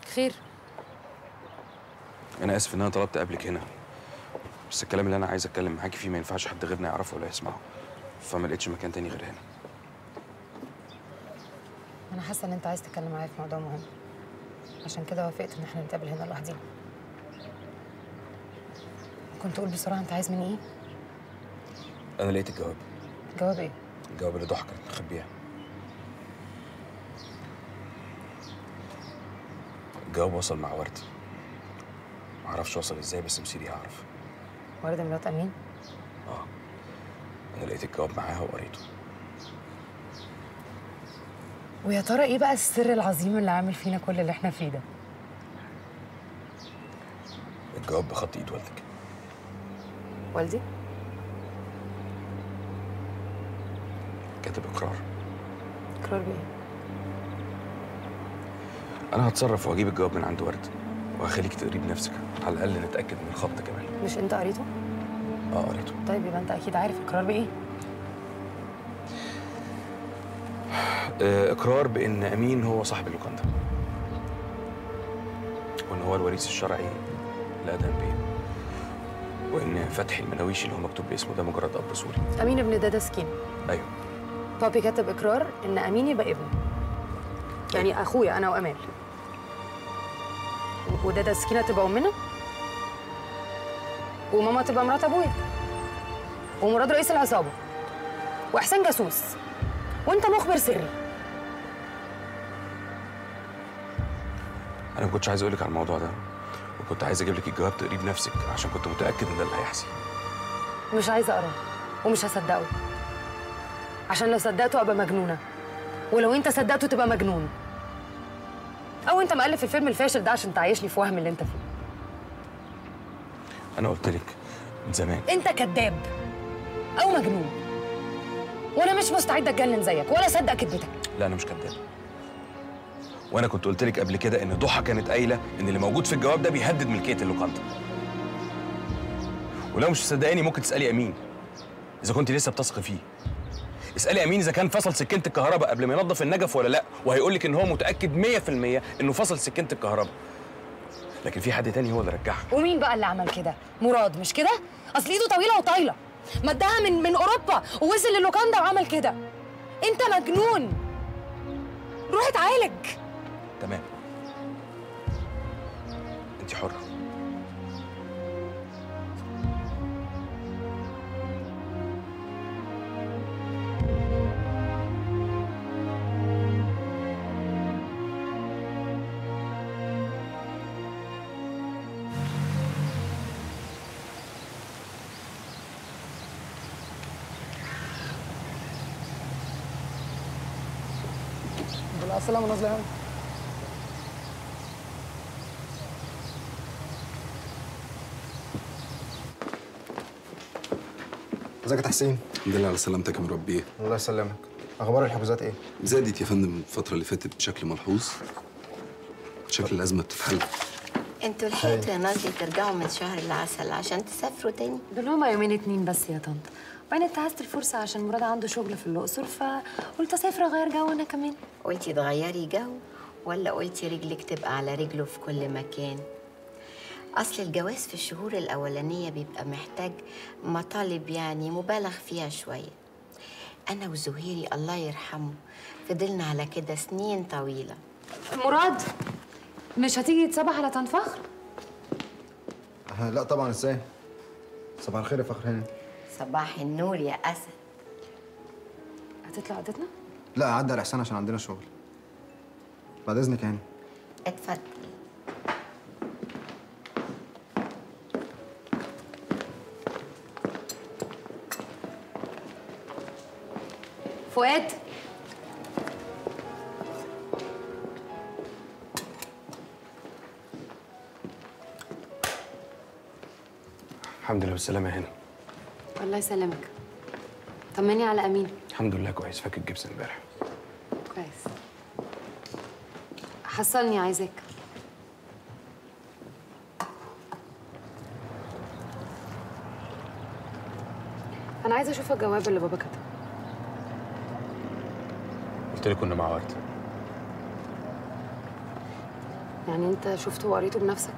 خير انا اسف ان انا طلبت قبلك هنا بس الكلام اللي انا عايز اتكلم معاكي فيه ما ينفعش حد غيرنا يعرفه ولا يسمعه فما لقيتش مكان تاني غير هنا انا حاسه ان انت عايز تتكلم معايا في موضوع مهم عشان كده وافقت ان احنا نتقابل هنا لوحدينا كنت تقول بسرعه انت عايز مني ايه انا لقيت الجواب جواب ايه الجواب اللي ضحى كانت مخبياه الجواب وصل مع ورد معرفش وصل ازاي بس مسيري هعرف ورده مرات امين اه انا لقيت الجواب معاها وقريته ويا ترى ايه بقى السر العظيم اللي عامل فينا كل اللي احنا فيه ده الجواب بخط ايد والدك والدي كاتب اقرار اقرار بايه انا هتصرف واجيب الجواب من عند ورد وهخليك تقريه بنفسك على الاقل نتاكد من الخط كمان مش انت قريته اه قريته طيب يبقى انت اكيد عارف اقرار بايه آه، اقرار بان امين هو صاحب اللوكاندا وان هو الوريث الشرعي لادهم بيه وان فتحي المناويش اللي هو مكتوب باسمه ده مجرد اب سوري امين ابن دادا سكين ايوه بابي كتب اقرار ان امين يبقى ابنه يعني اخويا انا وامال و- ودادا سكينه تبقى امنا وماما تبقى مرات ابويا ومراد رئيس العصابه واحسان جاسوس وانت مخبر سري انا ما كنتش عايز اقول لك على الموضوع ده وكنت عايز اجيب لك الجواب تقريه بنفسك عشان كنت متاكد ان ده اللي هيحصل مش عايزه اقراه ومش هصدقه عشان لو صدقته ابقى مجنونه ولو انت صدقته تبقى مجنون او انت مؤلف الفيلم الفاشل ده عشان تعيشني في وهم اللي انت فيه انا قلت لك من زمان انت كذاب او مجنون وانا مش مستعده اتجنن زيك ولا اصدق كذبتك لا انا مش كذاب وانا كنت قلت لك قبل كده ان ضحى كانت قايله ان اللي موجود في الجواب ده بيهدد ملكيه اللوكاندا ولو مش مصدقاني ممكن تسالي امين اذا كنت لسه بتثقي فيه اسالي امين اذا كان فصل سكينه الكهرباء قبل ما ينظف النجف ولا لا وهيقول لك ان هو متاكد 100% انه فصل سكينه الكهرباء لكن في حد تاني هو اللي رجعها ومين بقى اللي عمل كده مراد مش كده اصل ايده طويله وطايله مدها من من اوروبا ووصل للوكاندا وعمل كده انت مجنون روح اتعالج تمام انت حره السلامة نازلة يعني ازيك يا تحسين؟ الحمد لله على سلامتك يا مربيه الله يسلمك اخبار الحجوزات ايه؟ زادت يا فندم الفترة اللي فاتت بشكل ملحوظ شكل الأزمة بتتحل انتوا لحقتوا يا نازلي ترجعوا من شهر العسل عشان تسافروا تاني دول هما يومين اتنين بس يا طنط وبعدين انتهزت الفرصة عشان مراد عنده شغل في الأقصر فقلت أسافر أغير جو أنا كمان قلتي تغيري جو ولا قلتي رجلك تبقى على رجله في كل مكان اصل الجواز في الشهور الاولانيه بيبقى محتاج مطالب يعني مبالغ فيها شويه انا وزهيري الله يرحمه فضلنا على كده سنين طويله مراد مش هتيجي تصبح على طنط فخر؟ آه، لا طبعا ازاي؟ صباح الخير يا فخر هاني صباح النور يا اسد هتطلع عدتنا؟ لا عدى على احسان عشان عندنا شغل بعد اذنك يعني اتفضل فؤاد الحمد لله بالسلامه يا هنا الله يسلمك طمني على أمين الحمد لله كويس فاكر جبس امبارح كويس حصلني عايزاك أنا عايزة أشوف الجواب اللي بابا كتبه قلت لك كنا مع ورد يعني انت شفته وقريته بنفسك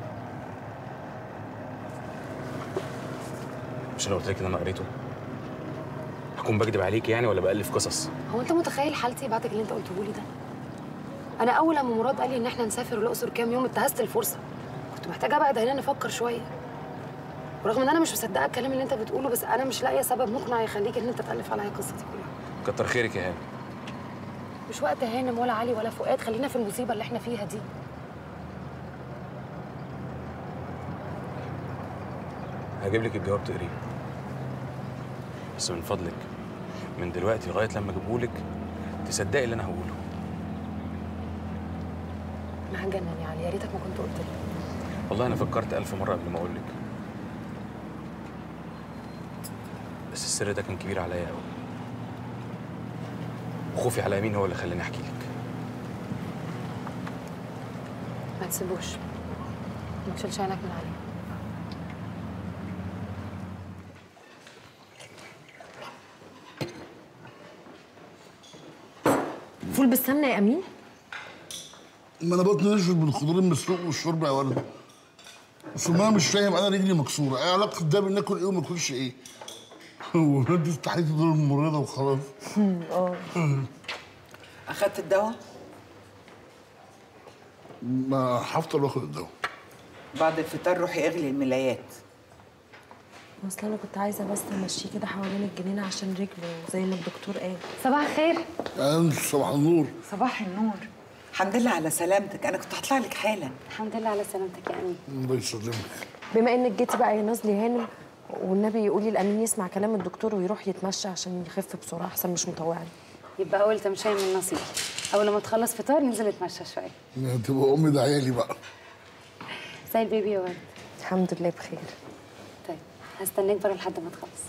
مش انا قلت لك ان انا قريته هكون بكدب عليك يعني ولا بألف قصص هو انت متخيل حالتي بعد اللي انت قلته لي ده انا اول لما مراد قال لي ان احنا نسافر الاقصر كام يوم انتهزت الفرصه كنت محتاجه ابعد هنا نفكر شويه ورغم ان انا مش مصدقه الكلام اللي انت بتقوله بس انا مش لاقيه سبب مقنع يخليك ان انت تالف عليا القصه دي كلها كتر خيرك يا هاني مش وقت هانم ولا علي ولا فؤاد خلينا في المصيبه اللي احنا فيها دي هجيب لك الجواب تقريه بس من فضلك من دلوقتي لغايه لما اجيبهولك تصدقي اللي انا هقوله انا هجنن يا علي يا ريتك ما كنت قلت لي والله انا فكرت الف مره قبل ما اقول لك بس السر ده كان كبير عليا قوي وخوفي على يمين هو اللي خلاني احكي لك ما تسيبوش ما تشيلش عينك من علي فول بالسمنه يا امين ما انا بطني نشفت بالخضار المسلوق والشوربه يا ولد بس ما انا مش فاهم انا رجلي مكسوره ايه علاقه ده بناكل ايه وما ناكلش ايه هو انت استحيتي دور الممرضه وخلاص اخدت الدواء ما هفضل واخد الدواء بعد الفطار روحي اغلي الملايات اصل انا كنت عايزه بس امشيه كده حوالين الجنينه عشان رجله زي ما الدكتور قال صباح الخير انت صباح النور صباح النور الحمد لله على سلامتك انا كنت هطلع لك حالا الحمد لله على سلامتك يا امين الله يسلمك بما انك جيتي بقى يا نازلي هانم والنبي يقولي الامين يسمع كلام الدكتور ويروح يتمشى عشان يخف بسرعه احسن مش مطوعني يبقى اول تمشيه من نصيبي اول ما تخلص فطار ننزل نتمشى شويه تبقى امي ده عيالي بقى زي البيبي يا ولد الحمد لله بخير طيب هستناك بره لحد ما تخلص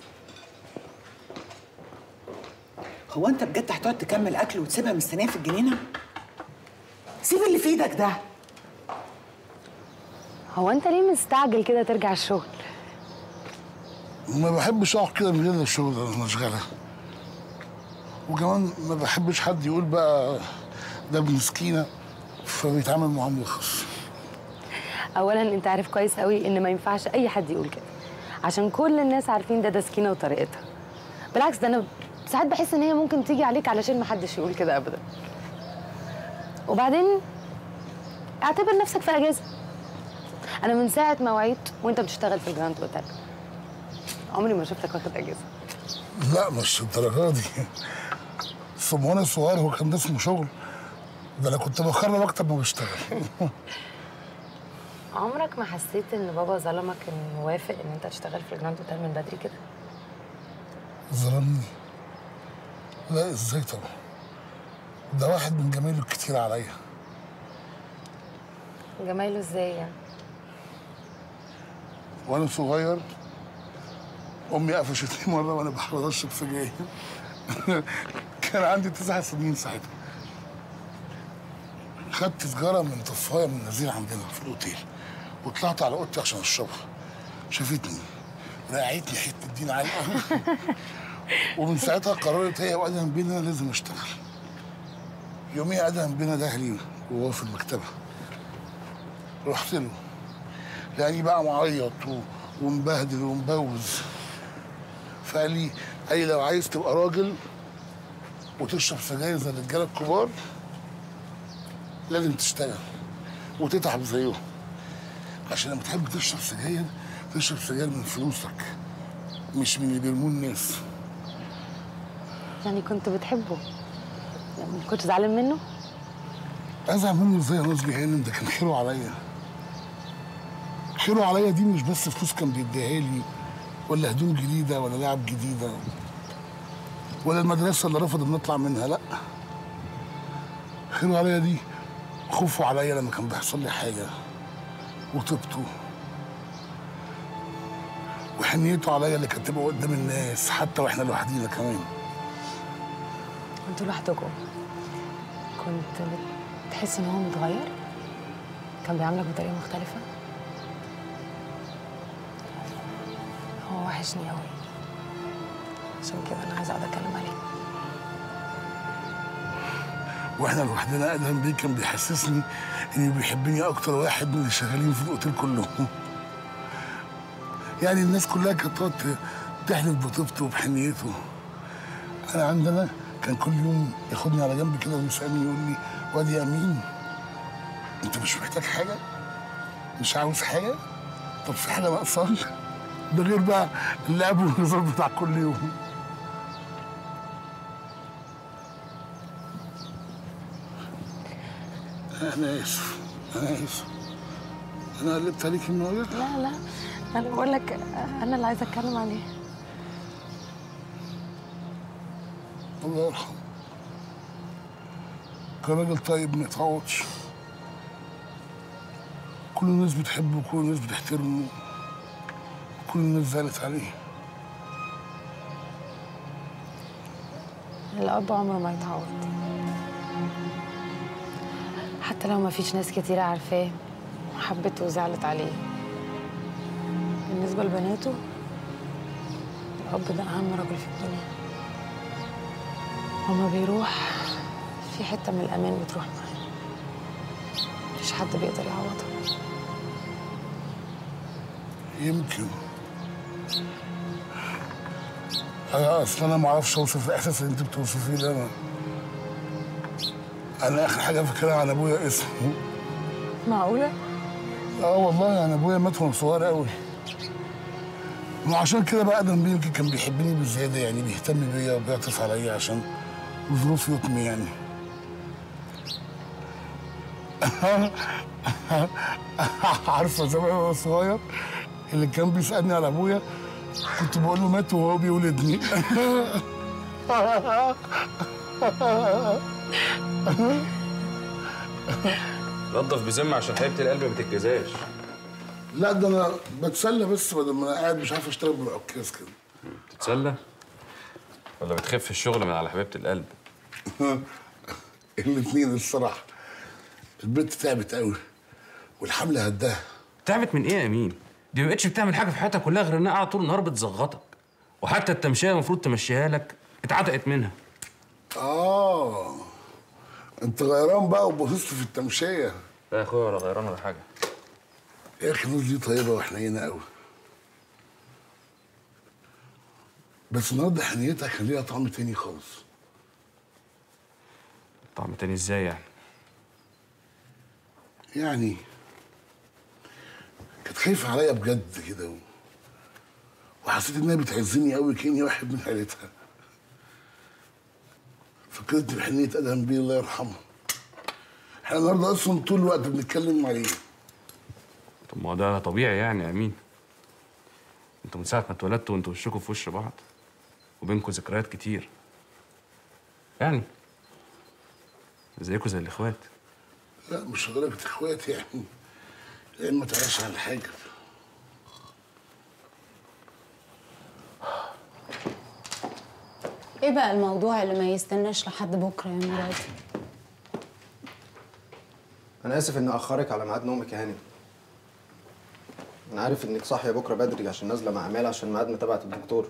هو انت بجد هتقعد تكمل اكل وتسيبها مستنيه في الجنينه سيب اللي في ايدك ده هو انت ليه مستعجل كده ترجع الشغل ما بحبش اقعد كده من غير الشغل انا مشغله وكمان ما بحبش حد يقول بقى ده ابن مسكينه فبيتعامل معامله خاصه اولا انت عارف كويس قوي ان ما ينفعش اي حد يقول كده عشان كل الناس عارفين ده ده سكينه وطريقتها بالعكس ده انا ساعات بحس ان هي ممكن تيجي عليك علشان ما حدش يقول كده ابدا وبعدين اعتبر نفسك في اجازه انا من ساعه ما وعيت وانت بتشتغل في الجراند اوتيل عمري ما شفتك واخد اجازه لا مش الدرجه دي ثم وانا صغير هو كان ده اسمه شغل ده انا كنت بخرب اكتر ما بشتغل عمرك ما حسيت ان بابا ظلمك انه موافق ان انت تشتغل في الجراند اوتيل من بدري كده ظلمني لا ازاي طبعا ده واحد من جمايله الكتير عليا جمايله ازاي يعني وانا صغير امي قفشتني مره وانا بحاول اشرب سجاير كان عندي تسع سنين ساعتها خدت سجاره من طفايه من نزيل عندنا في الاوتيل وطلعت على اوضتي عشان اشربها شافتني رقعتني حته دين علقه ومن ساعتها قررت هي وادهم بينا لازم اشتغل يوميها ادهم بينا دهلي وهو في المكتبه رحت له لاني بقى معيط و- ومبهدل ومبوز فقال لي قال لي لو عايز تبقى راجل وتشرب سجاير زي الرجاله الكبار لازم تشتغل وتتعب زيهم عشان لما تحب تشرب سجاير تشرب سجاير من فلوسك مش من اللي بيرموه الناس يعني كنت بتحبه يعني ما كنتش زعلان منه ازعل منه ازاي يا نصبي هانم ده كان خيره عليا خيره عليا دي مش بس فلوس كان بيديها لي ولا هدوم جديده ولا لعب جديده ولا المدرسه اللي رفض ان نطلع منها لا خيره عليا دي خوفه عليا لما كان بيحصل لي حاجه وطيبته وحنيته عليا اللي كانت تبقى قدام الناس حتى واحنا لوحدينا كمان كنتوا لوحدكم كنت بتحس ان هو متغير كان بيعاملك بطريقه مختلفه هو وحشني قوي عشان كده انا عايزه اقعد اتكلم عليه واحنا لوحدنا ادهم بيه كان بيحسسني انه بيحبني اكتر واحد من اللي شغالين في الاوتيل كلهم يعني الناس كلها كانت تقعد تحلف بطيبته وبحنيته انا عندنا كان كل يوم ياخدني على جنب كده ويسالني يقول لي واد يا امين انت مش محتاج حاجه مش عاوز حاجه طب في حاجه ناقصاك ده غير بقى اللعب والهزار بتاع كل يوم انا اسف انا اسف انا قلبت عليك النهارده لا لا انا بقول لك انا اللي عايزه اتكلم عليه الله يرحمه كان راجل طيب ما يتعوضش كل الناس بتحبه وكل الناس بتحترمه كل الناس زعلت عليه الاب عمره ما يتعوض حتى لو ما فيش ناس كتيرة عارفاه وحبته وزعلت عليه بالنسبة لبناته الأب ده أهم راجل في الدنيا وما بيروح في حتة من الأمان بتروح معاه مفيش حد بيقدر يعوضها يمكن انا اصلا انا ما اعرفش اوصف الاحساس اللي انت بتوصفيه ده انا انا اخر حاجه فاكرها عن ابويا اسمه معقولة؟ اه والله انا ابويا مات وانا صغير قوي وعشان كده بقى ادم بيه يمكن كان بيحبني بزياده يعني بيهتم بيا وبيعطف عليا عشان ظروف يتمي يعني عارفه زمان وانا صغير اللي كان بيسالني على ابويا كنت بقول له مات وهو بيولدني نضف بذمه عشان حبيبه القلب ما تتجزاش لا ده انا بتسلى بس بدل ما انا قاعد مش عارف اشتغل بالعكاز كده تتسلى ولا بتخف الشغل من على حبيبه القلب الاثنين الصراحه البنت تعبت قوي والحمل هداها تعبت من ايه يا امين دي ما بقتش بتعمل حاجه في حياتها كلها غير انها قاعده طول النهار بتزغطك وحتى التمشيه المفروض تمشيها لك اتعتقت منها اه انت غيران بقى وبصصت في التمشيه لا يا اخويا ولا غيران ولا حاجه يا اخي الناس دي طيبه وحنينه قوي بس النهارده حنيتها كان ليها طعم تاني خالص طعم تاني ازاي يعني يعني كانت خايفه عليا بجد كده و... وحسيت انها بتعزني قوي كاني واحد من عيلتها فكرتني بحنيه ادهم بيه الله يرحمه احنا النهارده اصلا طول الوقت بنتكلم عليه طب ما هو ده طبيعي يعني يا امين انتوا من ساعه ما اتولدتوا وانتوا وشكوا في وش بعض وبينكم ذكريات كتير يعني زيكم زي الاخوات لا مش لدرجه اخوات يعني يا اما تعيش على الحاجه ايه بقى الموضوع اللي ما يستناش لحد بكره يا مراد انا اسف اني اخرك على ميعاد نومك يا هانم انا عارف انك صاحيه بكره بدري عشان نازله مع امال عشان ميعاد متابعه الدكتور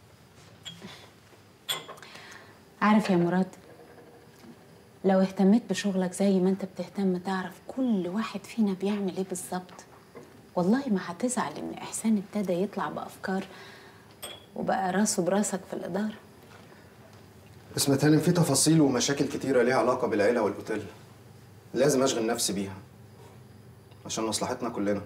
عارف يا مراد لو اهتميت بشغلك زي ما انت بتهتم تعرف كل واحد فينا بيعمل ايه بالظبط والله ما هتزعل ان احسان ابتدى يطلع بافكار وبقى راسه براسك في الاداره اسمة هانم في تفاصيل ومشاكل كتيره ليها علاقه بالعيله والاوتيل لازم اشغل نفسي بيها عشان مصلحتنا كلنا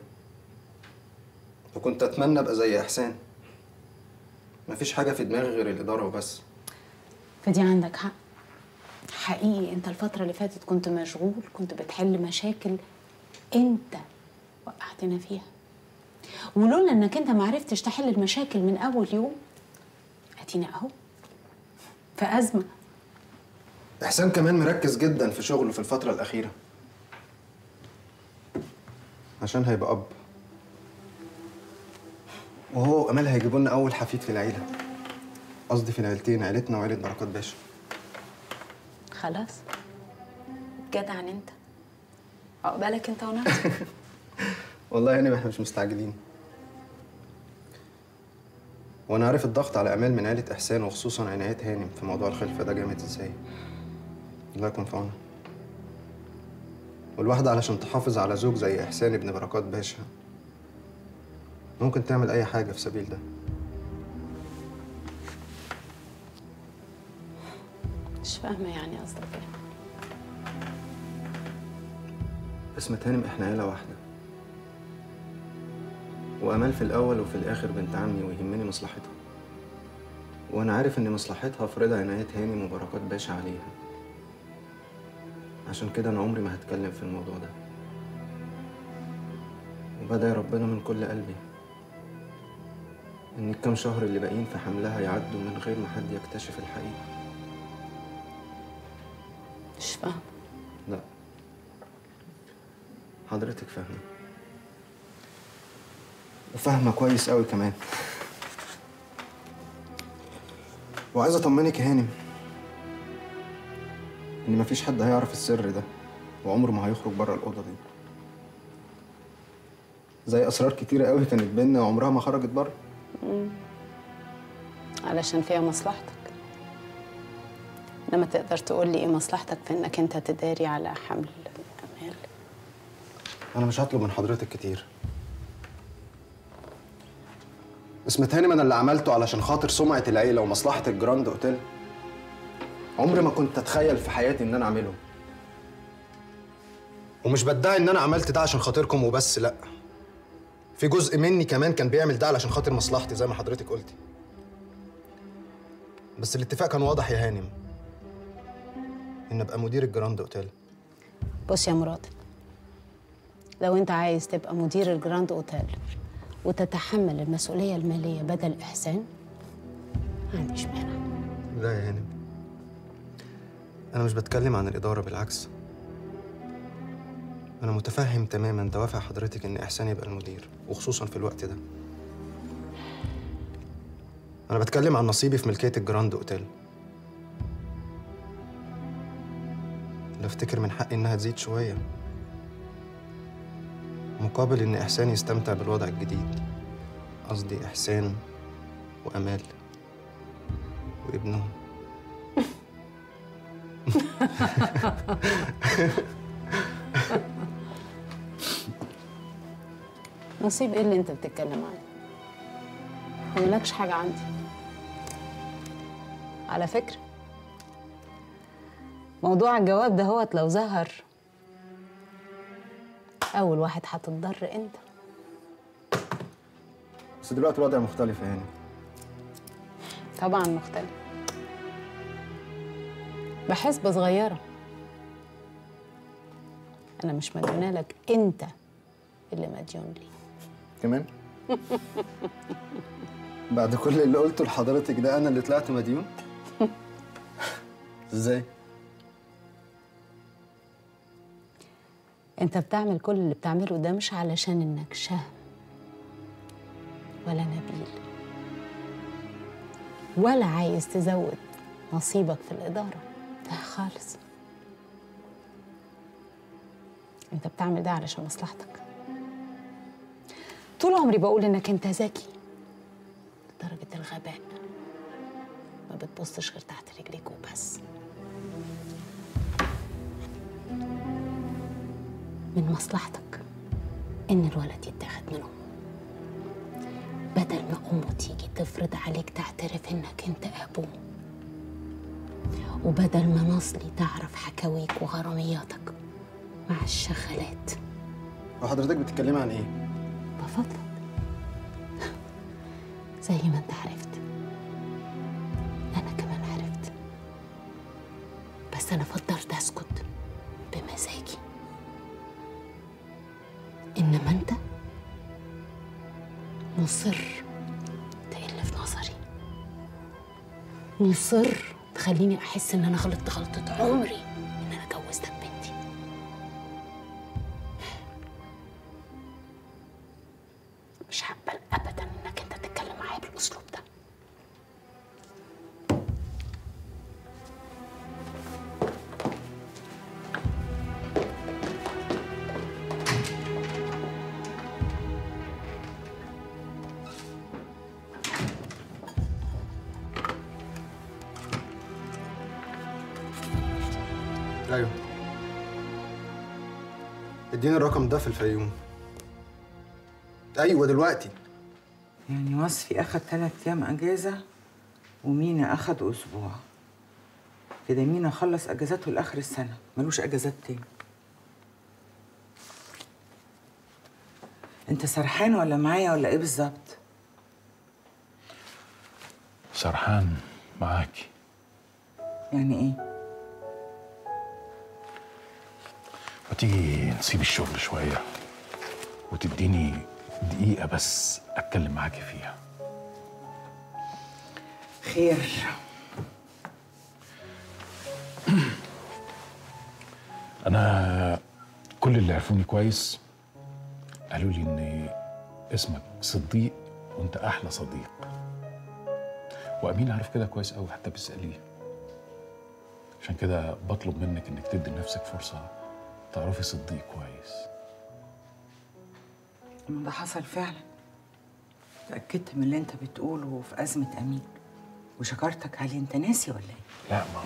وكنت اتمنى ابقى زي احسان مفيش حاجه في دماغي غير الاداره وبس فدي عندك حق حقيقي انت الفترة اللي فاتت كنت مشغول كنت بتحل مشاكل انت وقعتنا فيها ولولا انك انت معرفتش تحل المشاكل من اول يوم ادينا اهو في ازمة احسان كمان مركز جدا في شغله في الفتره الاخيره عشان هيبقى اب وهو وامال هيجيبوا لنا اول حفيد في العيله قصدي في العيلتين عيلتنا وعيله بركات باشا خلاص جدع انت عقبالك انت ونفسك والله يعني احنا مش مستعجلين وانا عارف الضغط على امال من عيله احسان وخصوصا عنايات هانم في موضوع الخلفه ده جامد ازاي الله يكون في عونها والواحدة علشان تحافظ على زوج زي إحسان ابن بركات باشا ممكن تعمل أي حاجة في سبيل ده مش فاهمه يعني قصدك ايه اسم هانم إحنا عيلة واحدة وأمال في الأول وفي الآخر بنت عمي ويهمني مصلحتها وأنا عارف إن مصلحتها في رضا عناية هانم وبركات باشا عليها عشان كده أنا عمري ما هتكلم في الموضوع ده وبدعي ربنا من كل قلبي إن الكام شهر اللي باقيين في حملها يعدوا من غير ما حد يكتشف الحقيقة مش فاهمه لا حضرتك فاهمة وفاهمة كويس قوي كمان وعايز أطمنك يا هانم إن مفيش حد هيعرف السر ده وعمره ما هيخرج بره الأوضة دي زي أسرار كتيرة قوي كانت بينا وعمرها ما خرجت بره علشان فيها مصلحتك لما تقدر تقول لي ايه مصلحتك في انك انت تداري على حمل امال أنا مش هطلب من حضرتك كتير اسم هانم أنا اللي عملته علشان خاطر سمعة العيلة ومصلحة الجراند أوتيل عمري ما كنت أتخيل في حياتي إن أنا أعمله ومش بدعي إن أنا عملت ده عشان خاطركم وبس لأ في جزء مني كمان كان بيعمل ده علشان خاطر مصلحتي زي ما حضرتك قلتي بس الاتفاق كان واضح يا هانم إن أبقى مدير الجراند أوتيل بص يا مراد لو انت عايز تبقى مدير الجراند اوتيل وتتحمل المسؤوليه الماليه بدل احسان ما عنديش مانع لا يا هانم أنا مش بتكلم عن الإدارة بالعكس أنا متفهم تماما دوافع حضرتك إن إحسان يبقى المدير وخصوصا في الوقت ده أنا بتكلم عن نصيبي في ملكية الجراند أوتيل لا أفتكر من حقي إنها تزيد شوية مقابل إن إحسان يستمتع بالوضع الجديد قصدي إحسان وأمال وابنهم نصيب ايه اللي انت بتتكلم عنه مالكش حاجه عندي على فكره موضوع الجواب ده هوت لو ظهر اول واحد هتتضر انت بس دلوقتي الوضع مختلف يا هانم طبعا مختلف بحسبة صغيرة أنا مش مديونة لك أنت اللي مديون لي كمان بعد كل اللي قلته لحضرتك ده انا اللي طلعت مديون ازاي أنت بتعمل كل اللي بتعمله ده مش علشان إنك شهم ولا نبيل ولا عايز تزود نصيبك في الإدارة لا خالص أنت بتعمل ده علشان مصلحتك طول عمري بقول إنك أنت ذكي لدرجة الغباء ما بتبصش غير تحت رجليك وبس من مصلحتك إن الولد يتاخد من أمه بدل ما أمه تيجي تفرض عليك تعترف إنك أنت أبوه وبدل ما نصلي تعرف حكاويك وغرامياتك مع الشغالات وحضرتك بتتكلمي عن ايه بفضلك زي ما انت عرفت انا كمان عرفت بس انا فضلت اسكت بمزاجي انما انت مصر تقل في نظري مصر تخليني احس ان انا غلطت غلطة عمري ان انا جوزتك بنتي مش هقبل ابدا انك انت تتكلم معايا بالاسلوب ده ايوه اديني الرقم ده في الفيوم ايوه دلوقتي يعني وصفي اخد ثلاث ايام اجازه ومينا اخد اسبوع كده مينا خلص اجازاته لاخر السنه ملوش اجازات تاني انت سرحان ولا معايا ولا ايه بالظبط سرحان معاكي يعني ايه ما تيجي نسيب الشغل شوية وتديني دقيقة بس أتكلم معاكي فيها خير أنا كل اللي عرفوني كويس قالوا لي إن اسمك صديق وأنت أحلى صديق وأمين عارف كده كويس أوي حتى بيسأليه عشان كده بطلب منك إنك تدي لنفسك فرصة تعرفي صديق كويس ما ده حصل فعلا اتأكدت من اللي انت بتقوله في أزمة أمين وشكرتك عليه انت ناسي ولا ايه؟ لا ما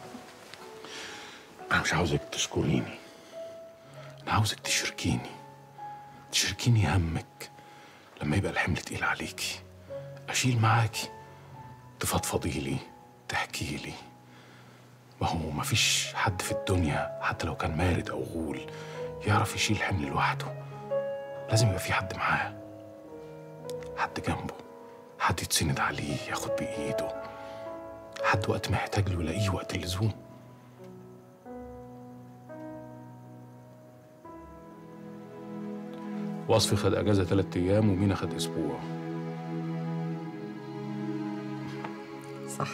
أنا مش عاوزك تشكريني أنا عاوزك تشاركيني تشاركيني همك لما يبقى الحمل تقيل عليكي أشيل معاكي تفضفضي لي تحكي لي ما هو مفيش حد في الدنيا حتى لو كان مارد أو غول يعرف يشيل الحمل لوحده لازم يبقى في حد معاه حد جنبه حد يتسند عليه ياخد بإيده حد وقت ما يحتاج له يلاقيه وقت اللزوم وصفي خد اجازه ثلاث ايام ومينا خد اسبوع صح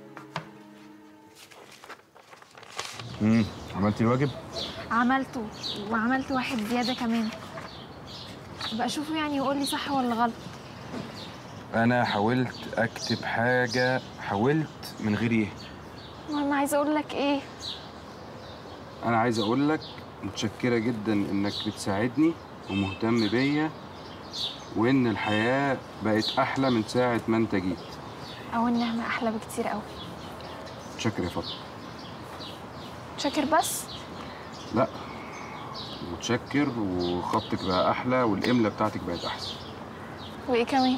امم عملتي الواجب عملته وعملت واحد زيادة كمان بقى شوفوا يعني يقول لي صح ولا غلط انا حاولت اكتب حاجه حاولت من غير ايه وانا عايزة اقول لك ايه انا عايز اقول لك متشكره جدا انك بتساعدني ومهتم بيا وان الحياه بقت احلى من ساعه ما انت جيت او النعمة احلى بكتير قوي متشكر يا فاطمه شاكر بس لا متشكر وخطك بقى احلى والامله بتاعتك بقت احسن وايه كمان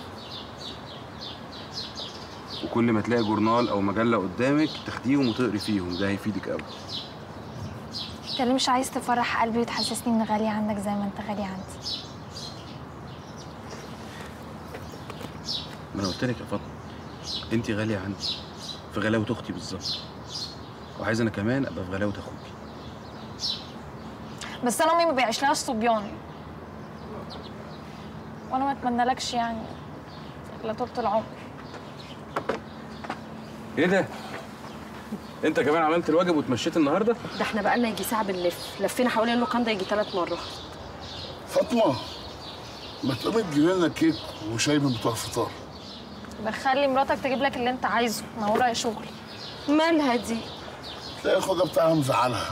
وكل ما تلاقي جورنال او مجله قدامك تاخديهم وتقري فيهم ده هيفيدك قوي انت ليه مش عايز تفرح قلبي وتحسسني اني غالية عندك زي ما انت غالي عندي ما انا قلت لك يا فاطمه انت غاليه عندي في غلاوه اختي بالظبط وعايز انا كمان ابقى في غلاوه اخوكي بس انا امي ما بيعيشلهاش صبيان وانا ما اتمنالكش يعني الا طول العمر ايه ده انت كمان عملت الواجب وتمشيت النهارده ده احنا بقالنا يجي ساعه بنلف لفينا حوالين اللوكان ده يجي ثلاث مرات فاطمه ما تقومي تجيب لنا كيك وشاي من بتوع الفطار بخلي مراتك تجيب لك اللي انت عايزه ما ورايا شغل مالها دي تلاقي اخوها بتاعها مزعلها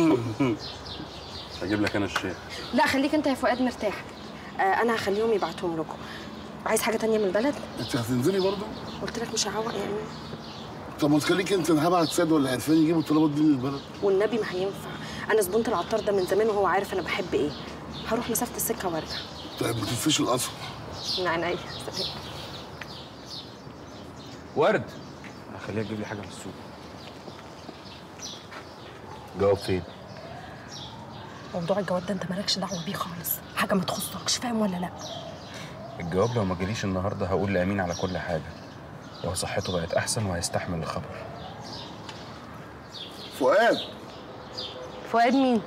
هجيب لك انا الشاي لا خليك انت يا فؤاد مرتاح آه انا هخليهم يبعتهم لكم عايز حاجه تانية من البلد انت هتنزلي برضه قلت لك مش هعوق يعني طب ما تخليك انت انا هبعت سيد ولا عرفان يجيبوا الطلبات دي من البلد والنبي ما هينفع انا زبونه العطار ده من زمان وهو عارف انا بحب ايه هروح مسافه السكه وارجع طيب ما تنسيش القصب من عينيا سلام. ورد هخليها تجيب لي حاجه من السوق جواب فين موضوع الجواب ده انت مالكش دعوه بيه خالص حاجه ما تخصكش فاهم ولا لا الجواب لو ما جاليش النهارده هقول لامين على كل حاجه لو صحته بقت احسن وهيستحمل الخبر فؤاد فؤاد مين؟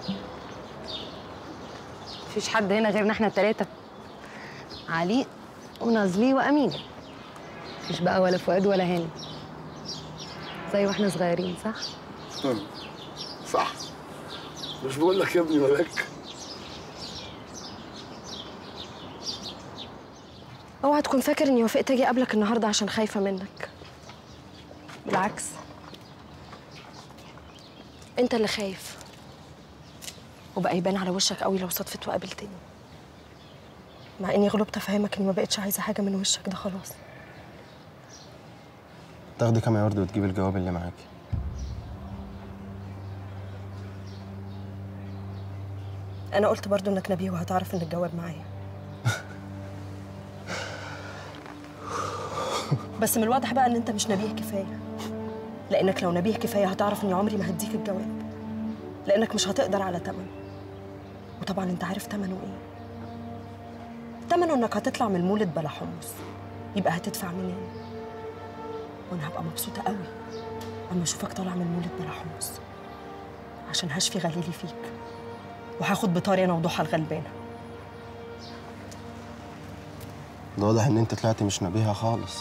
مفيش حد هنا غيرنا احنا التلاتة علي ونازلي وأمين مفيش بقى ولا فؤاد ولا هاني زي واحنا صغيرين صح؟ صح مش بقول لك يا ابني ملاك اوعى تكون فاكر اني وافقت اجي اقابلك النهارده عشان خايفه منك بالعكس انت اللي خايف وبقى يبان على وشك قوي لو صدفت وقابلتني مع اني غلبت افهمك اني ما بقتش عايزه حاجه من وشك ده خلاص تاخدي كام يا ورد وتجيبي الجواب اللي معاكي انا قلت برضو انك نبيه وهتعرف ان الجواب معايا بس من الواضح بقى ان انت مش نبيه كفايه لانك لو نبيه كفايه هتعرف اني عمري ما هديك الجواب لانك مش هتقدر على تمنه وطبعا انت عارف تمنه ايه تمنه انك هتطلع من المولد بلا حمص يبقى هتدفع منين وانا هبقى مبسوطه قوي اما اشوفك طالع من المولد بلا حمص عشان هشفي غليلي فيك وهاخد بطاري انا وضحى الغلبانه ده واضح ان انت طلعت مش نبيهة خالص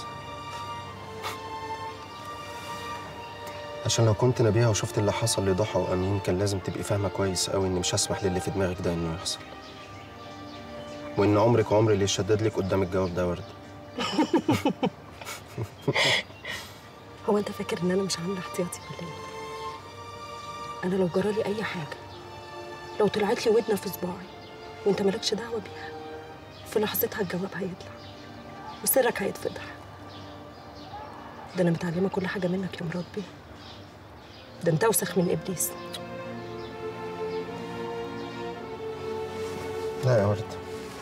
عشان لو كنت نبيهة وشفت اللي حصل لضحى وأمين كان لازم تبقي فاهمة كويس قوي إني مش هسمح للي في دماغك ده إنه يحصل وإن عمرك وعمر اللي يشدد لك قدام الجواب ده يا ورد هو انت فاكر ان انا مش عامله احتياطي ولا ايه انا لو جرالي اي حاجه لو طلعت لي ودنه في صباعي وانت مالكش دعوه بيها في لحظتها الجواب هيطلع وسرك هيتفضح ده انا متعلمه كل حاجه منك يا مراد بيه ده انت اوسخ من ابليس لا يا ورد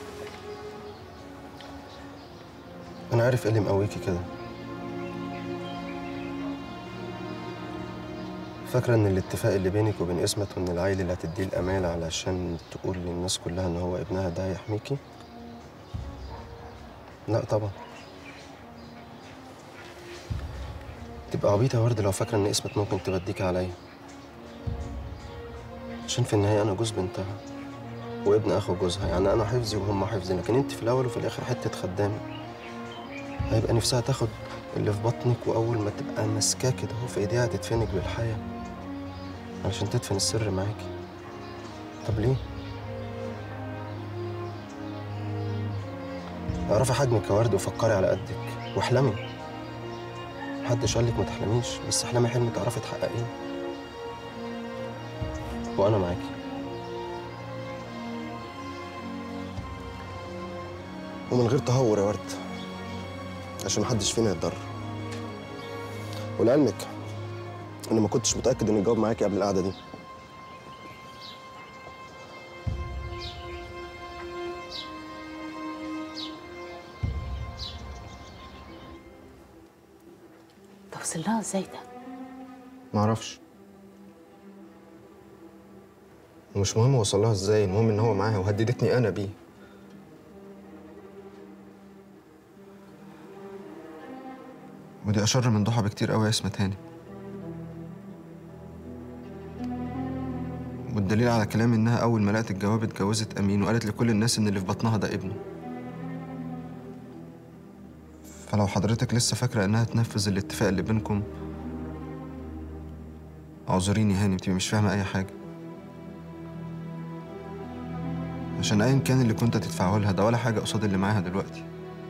أنا عارف إيه اللي مقويكي كده فاكرة إن الاتفاق اللي بينك وبين اسمت وإن العيل اللي هتديه الأمانة علشان تقول للناس كلها إن هو ابنها ده هيحميكي؟ لا طبعا تبقى عبيطة يا ورد لو فاكرة إن اسمت ممكن تبديكي عليا عشان في النهاية أنا جوز بنتها وابن أخو جوزها يعني أنا حفظي وهم حفظي لكن أنت في الأول وفي الآخر حتة خدامة هيبقى نفسها تاخد اللي في بطنك وأول ما تبقى ماسكاه كده هو في إيديها تدفنك بالحياة علشان تدفن السر معاكي طب ليه؟ اعرفي حجمك يا ورد وفكري على قدك واحلمي محدش قالك ما تحلميش بس احلمي حلم تعرفي تحققيه وانا معاكي ومن غير تهور يا ورد عشان محدش فينا يتضرر ولعلمك انا ما كنتش متاكد ان الجواب معاكي قبل القعده دي توصل لها ازاي ده معرفش ومش مهم وصلها ازاي المهم ان هو معاها وهددتني انا بيه ودي اشر من ضحى بكتير قوي يا اسمة تاني والدليل على كلامي انها اول ما لقت الجواب اتجوزت امين وقالت لكل الناس ان اللي في بطنها ده ابنه فلو حضرتك لسه فاكره انها تنفذ الاتفاق اللي بينكم اعذريني هاني بتبقي مش فاهمه اي حاجه عشان ايا كان اللي كنت هتدفعه لها ده ولا حاجه قصاد اللي معاها دلوقتي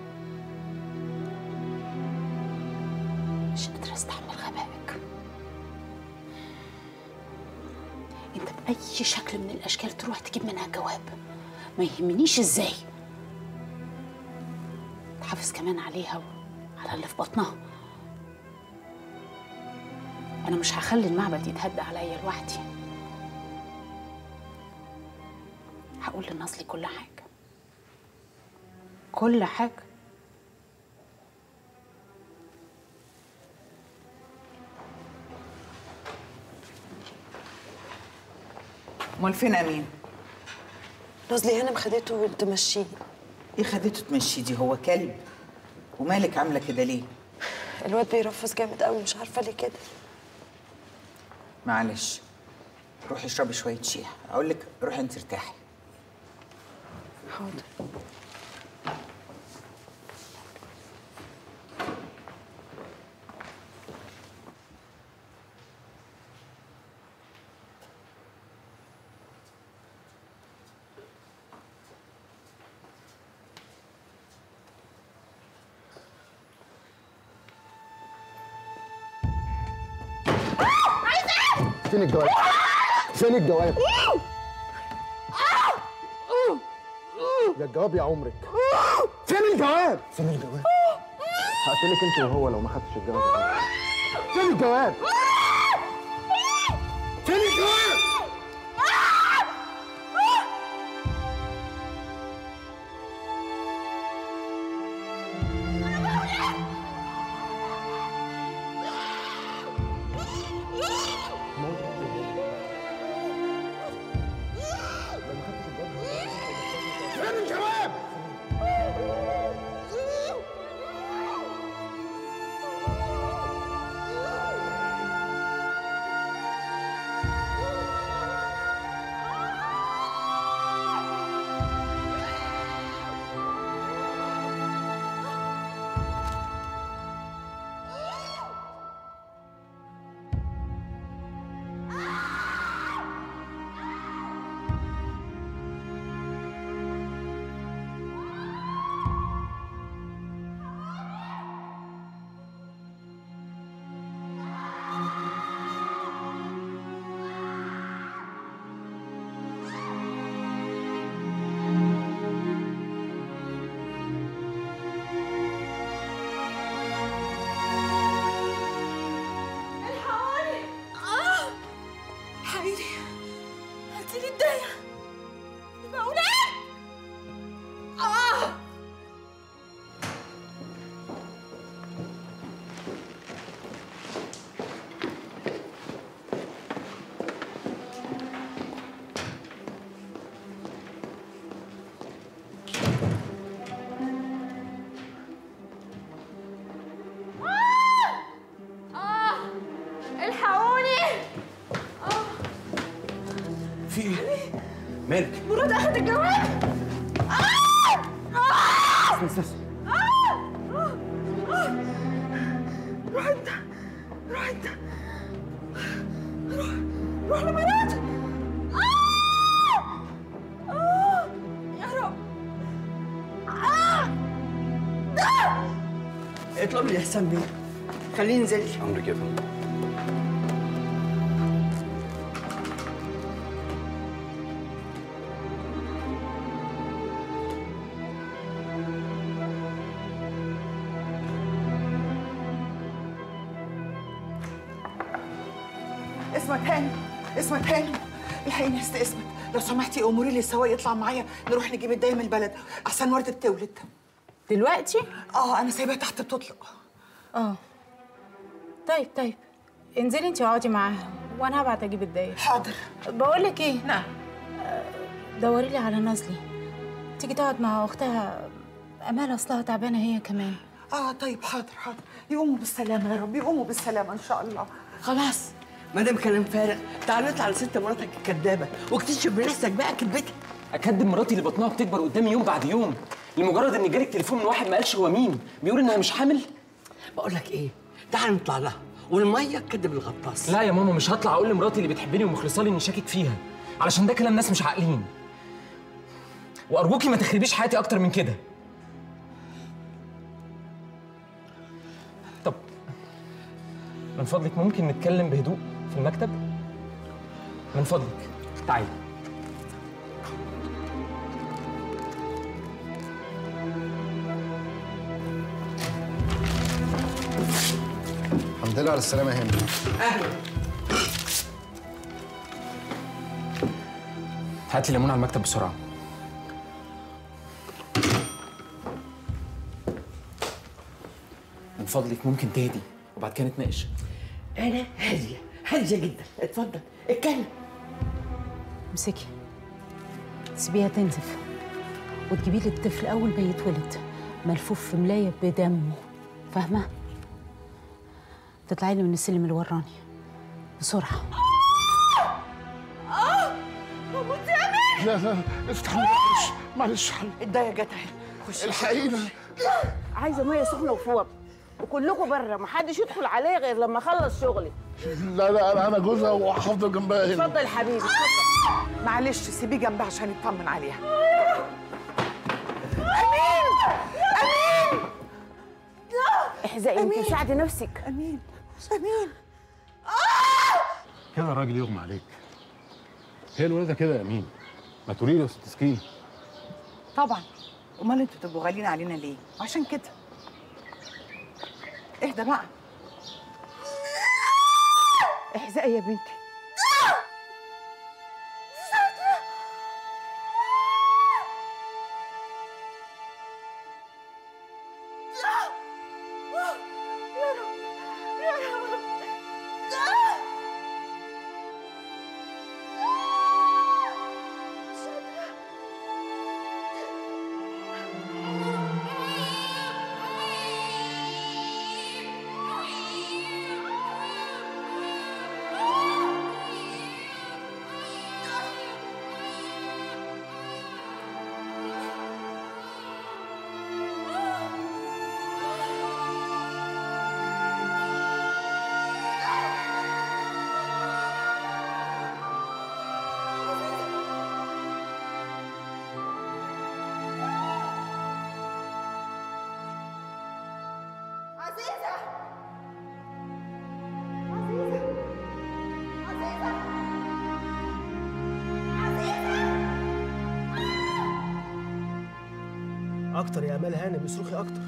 مش قادرة استحمل غبائك انت بأي شكل من الأشكال تروح تجيب منها جواب ما يهمنيش ازاي تحافظ كمان عليها وعلى اللي في بطنها أنا مش هخلي المعبد يتهد عليا لوحدي هقول لنصلي كل حاجة كل حاجة امال فين امين نازلي هنا خدته وتمشيه ايه خدته تمشي دي هو كلب ومالك عامله كده ليه الواد بيرفس جامد قوي مش عارفه ليه كده معلش روحي اشربي شويه شاي اقول لك روحي انت ارتاحي حاضر فين الجواب؟ فين الجواب؟ يا الجواب يا عمرك فين الجواب؟ فين الجواب؟ هقتلك انت وهو لو ما خدتش الجواب يا عمرك. فين الجواب؟ فين الجواب؟ الجواب بس بس روح انت روح انت روح روح لمراتك آه! آه! يا رب آه! آه! اطلب لي احسن بيه خليه ينزل لي امرك يا فندم اسمك هاني اسمك هاني الحقيني يا ست اسمك لو سمحتي اموري لي السواق يطلع معايا نروح نجيب الدايه من البلد احسن ورده تولد دلوقتي اه انا سايباها تحت بتطلق اه طيب طيب انزلي انت واقعدي معاها وانا هبعت اجيب الدايه حاضر بقول لك ايه نعم دوري لي على نازلي تيجي تقعد مع اختها امال اصلها تعبانه هي كمان اه طيب حاضر حاضر يقوموا بالسلامه يا رب يقوموا بالسلامه ان شاء الله خلاص ما دام كلام فارغ تعال نطلع على ست مراتك الكدابه واكتشف بنفسك بقى كدبتها اكدب مراتي اللي بطنها بتكبر قدامي يوم بعد يوم لمجرد ان جالك تليفون من واحد ما قالش هو مين بيقول انها مش حامل بقول لك ايه تعال نطلع لها والميه كدب الغطاس لا يا ماما مش هطلع اقول لمراتي اللي بتحبني ومخلصه لي اني شاكك فيها علشان ده كلام ناس مش عاقلين وارجوكي ما تخربيش حياتي اكتر من كده طب من فضلك ممكن نتكلم بهدوء في المكتب من فضلك تعالي الحمد لله على السلامة يا هاني هات لي ليمون على المكتب بسرعه من فضلك ممكن تهدي وبعد كده نتناقش انا هاديه هاديه جدا اتفضل اتكلم امسكي سيبيها تنزف وتجيبي لي الطفل اول ما يتولد ملفوف في ملايه بدمه فاهمه تطلعي لي من السلم اللي وراني بسرعه اه هموت يا لا لا افتح معلش معلش الدايه جت اهي خش الحقيقة عايزه ميه سخنه وفوق وكلكم بره محدش يدخل عليا غير لما اخلص شغلي لا لا انا انا جوزها وهفضل جنبها هنا اتفضل حبيبي اتفضل معلش سيبيه جنبها عشان يطمن عليها امين امين احزقي انت ساعدي نفسك امين امين كده الراجل يغمى عليك هي الولادة كده يا امين ما تقولي له يا ست سكين طبعا امال انتوا تبقوا غاليين علينا ليه عشان كده اهدى بقى احزقي يا بنتي عزيزة اكتر يا امال هانم اصرخي اكتر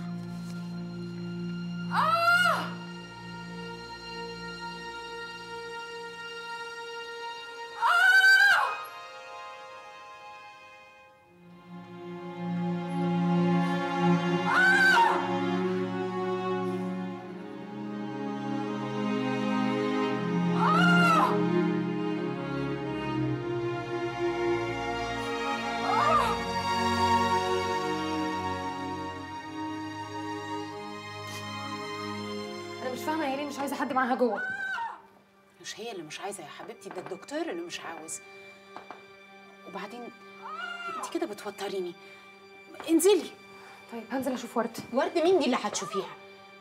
انا مش فاهمه هي ليه مش عايزه حد معاها جوه مش هي اللي مش عايزه يا حبيبتي ده الدكتور اللي مش عاوز وبعدين انت كده بتوتريني انزلي طيب هنزل اشوف ورد ورد مين دي اللي هتشوفيها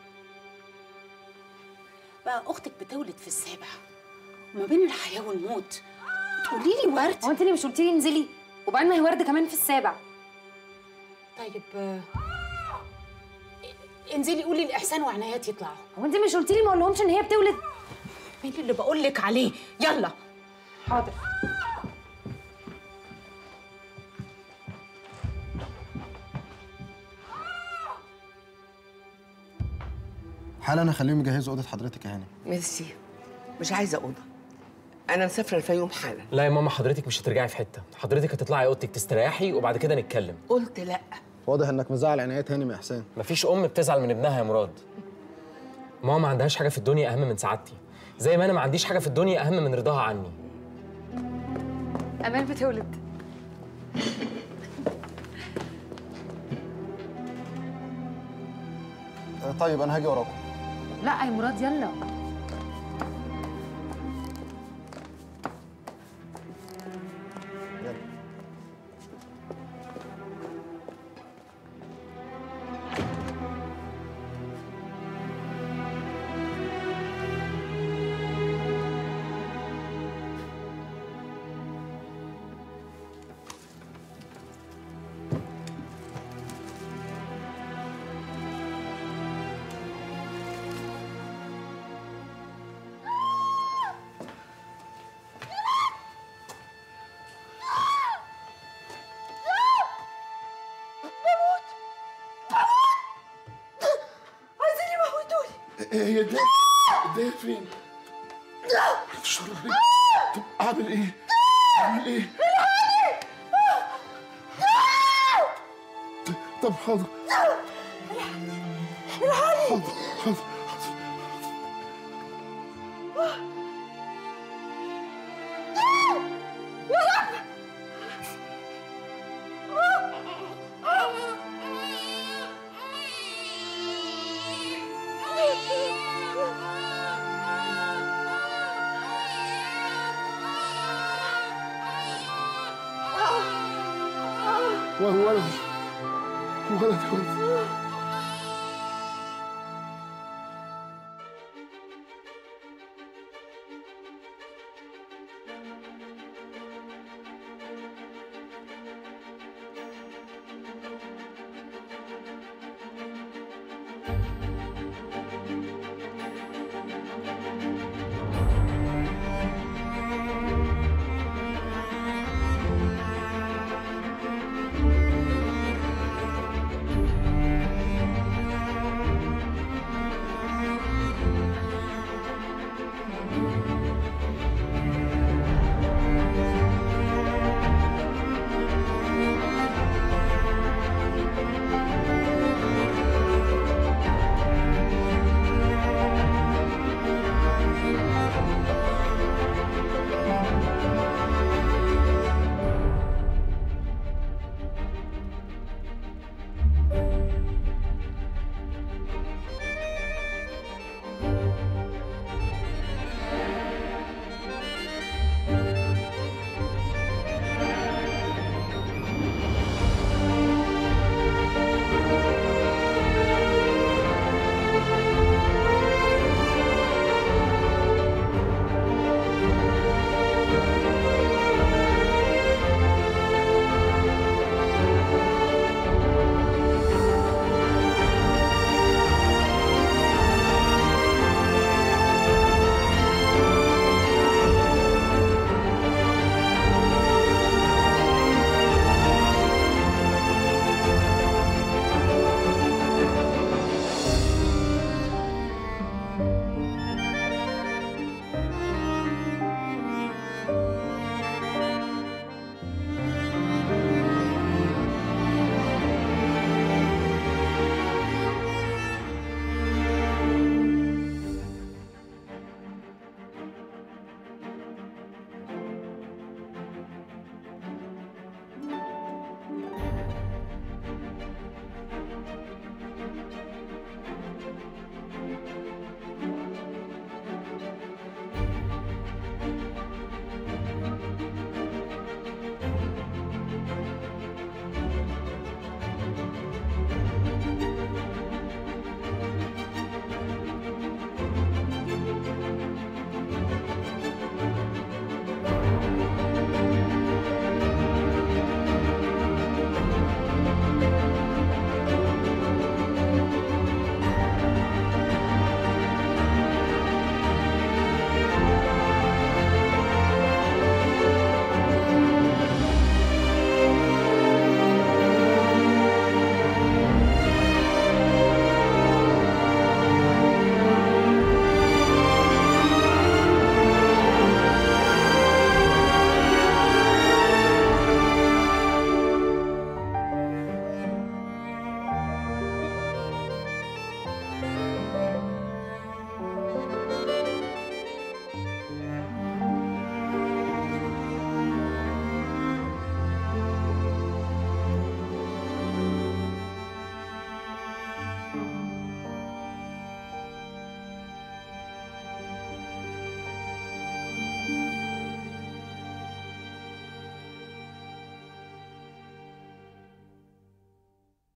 بقى اختك بتولد في السابع وما بين الحياه والموت تقولي لي ورد هو انت اللي مش قلتي لي انزلي وبعدين ما هي ورد كمان في السابع طيب آه، انزلي قولي لاحسان وعنايات يطلعوا هو انت مش قلتي لي ما اقولهمش ان هي بتولد مين اللي بقول لك عليه يلا حاضر حالا اخليهم يجهزوا اوضه حضرتك يا هانم ميرسي مش عايزه اوضه انا مسافره الفيوم حالا لا يا ماما حضرتك مش هترجعي في حته حضرتك هتطلعي اوضتك تستريحي وبعد كده نتكلم قلت لا واضح انك مزعل عنايات هانم يا احسان مفيش ام بتزعل من ابنها يا مراد ماما ما عندهاش حاجه في الدنيا اهم من سعادتي زي ما انا ما عنديش حاجه في الدنيا اهم من رضاها عني امال بتولد آه، طيب انا هاجي وراكم لا يا مراد يلا عايزين يموتوني هي الدنيا الدنيا فين؟ شرب ايه؟ طب اعمل ايه؟ اعمل ايه؟ طب حاضر حاضر حاضر ولدي ولدي ولدي